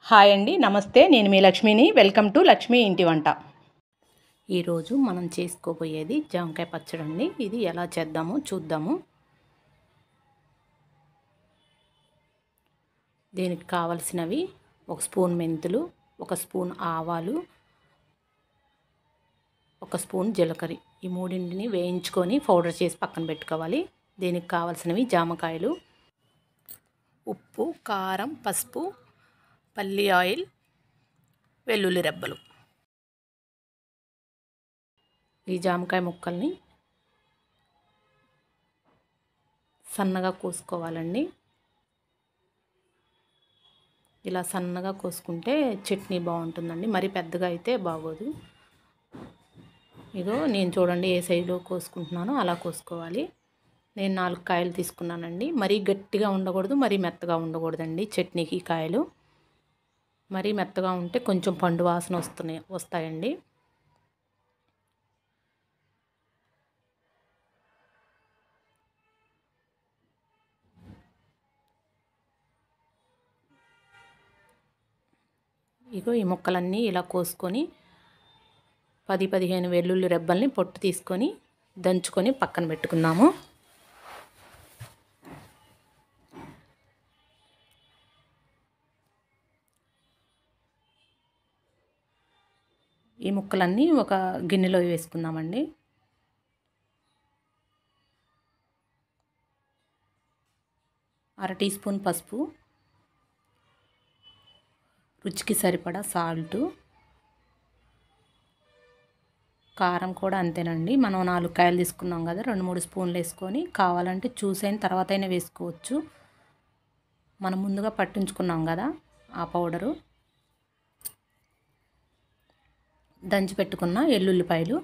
hi అండి నమస్తే నేను మీ లక్ష్మిని వెల్కమ్ టు లక్ష్మి ఇంటి వంట ఈరోజు మనం చేసుకోబోయేది జామకాయ పచ్చడి అండి ఇది ఎలా చేద్దామో చూద్దాము దీనికి కావలసినవి ఒక స్పూన్ మెంతులు ఒక స్పూన్ ఆవాలు ఒక స్పూన్ జీలకర్ర ఈ మూడింటిని వేయించుకొని పౌడర్ చేసి పక్కన పెట్టుకోవాలి దీనికి కావలసినవి జామకాయలు ఉప్పు కారం పసుపు పల్లి ఆయిల్ వెల్లుల్లి రెబ్బలు ఈ జామకాయ ముక్కల్ని సన్నగా కోసుకోవాలండి ఇలా సన్నగా కోసుకుంటే చట్నీ బాగుంటుందండి మరి పెద్దగా అయితే బాగోదు ఇగో నేను చూడండి ఏ సైజులో కోసుకుంటున్నానో అలా కోసుకోవాలి నేను నాలుగు కాయలు తీసుకున్నానండి మరీ గట్టిగా ఉండకూడదు మరీ మెత్తగా ఉండకూడదండి చట్నీకి కాయలు మరీ మెత్తగా ఉంటే కొంచెం పండు వాసన వస్తున్నాయి వస్తాయండి ఇగో ఈ ముక్కలన్నీ ఇలా కోసుకొని పది పదిహేను వెల్లుల్లి రెబ్బల్ని పొట్టు తీసుకొని దంచుకొని పక్కన పెట్టుకున్నాము ఈ ముక్కలన్నీ ఒక గిన్నెలో వేసుకుందామండి అర టీ స్పూన్ పసుపు రుచికి సరిపడా సాల్టు కారం కూడా అంతేనండి మనం నాలుగు కాయలు తీసుకున్నాం కదా రెండు మూడు స్పూన్లు వేసుకొని కావాలంటే చూసైన తర్వాత అయినా వేసుకోవచ్చు మనం ముందుగా పట్టించుకున్నాం కదా ఆ పౌడరు దంచి పెట్టుకున్న ఎల్లుల్లిపాయలు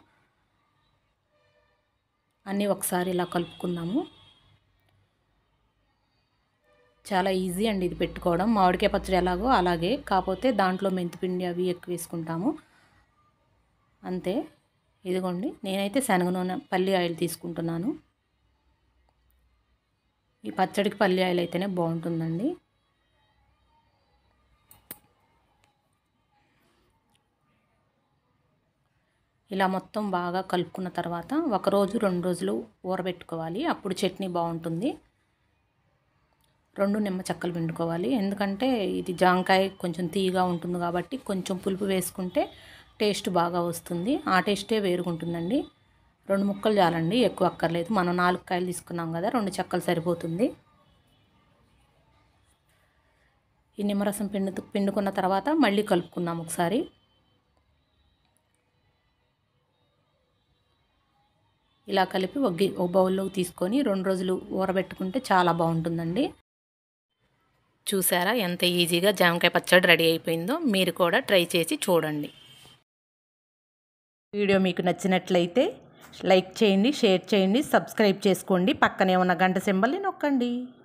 అన్నీ ఒకసారి ఇలా కలుపుకుందాము చాలా ఈజీ అండి ఇది పెట్టుకోవడం మామిడికాయ పచ్చడి ఎలాగో అలాగే కాకపోతే దాంట్లో మెంతిపిండి అవి ఎక్కువ వేసుకుంటాము అంతే ఇదిగోండి నేనైతే శనగ నూనె పల్లి ఆయిల్ తీసుకుంటున్నాను ఈ పచ్చడికి పల్లి ఆయిల్ అయితేనే బాగుంటుందండి ఇలా మొత్తం బాగా కలుపుకున్న తర్వాత ఒక రోజు రెండు రోజులు ఊరబెట్టుకోవాలి అప్పుడు చట్నీ బాగుంటుంది రెండు నిమ్మ చెక్కలు పిండుకోవాలి ఎందుకంటే ఇది జాంకాయ కొంచెం తీయగా ఉంటుంది కాబట్టి కొంచెం పులుపు వేసుకుంటే టేస్ట్ బాగా వస్తుంది ఆ టేస్టే వేరుగుంటుందండి రెండు ముక్కలు చాలండి ఎక్కువ అక్కర్లేదు మనం నాలుగు కాయలు తీసుకున్నాం కదా రెండు చెక్కలు సరిపోతుంది ఈ నిమ్మరసం పిండు పిండుకున్న తర్వాత మళ్ళీ కలుపుకుందాం ఒకసారి ఇలా కలిపి ఒక ఒక బౌల్లోకి తీసుకొని రెండు రోజులు ఊరబెట్టుకుంటే చాలా బాగుంటుందండి చూసారా ఎంత ఈజీగా జామకాయ పచ్చడి రెడీ అయిపోయిందో మీరు కూడా ట్రై చేసి చూడండి వీడియో మీకు నచ్చినట్లయితే లైక్ చేయండి షేర్ చేయండి సబ్స్క్రైబ్ చేసుకోండి పక్కనే ఉన్న గంట సింబల్ని నొక్కండి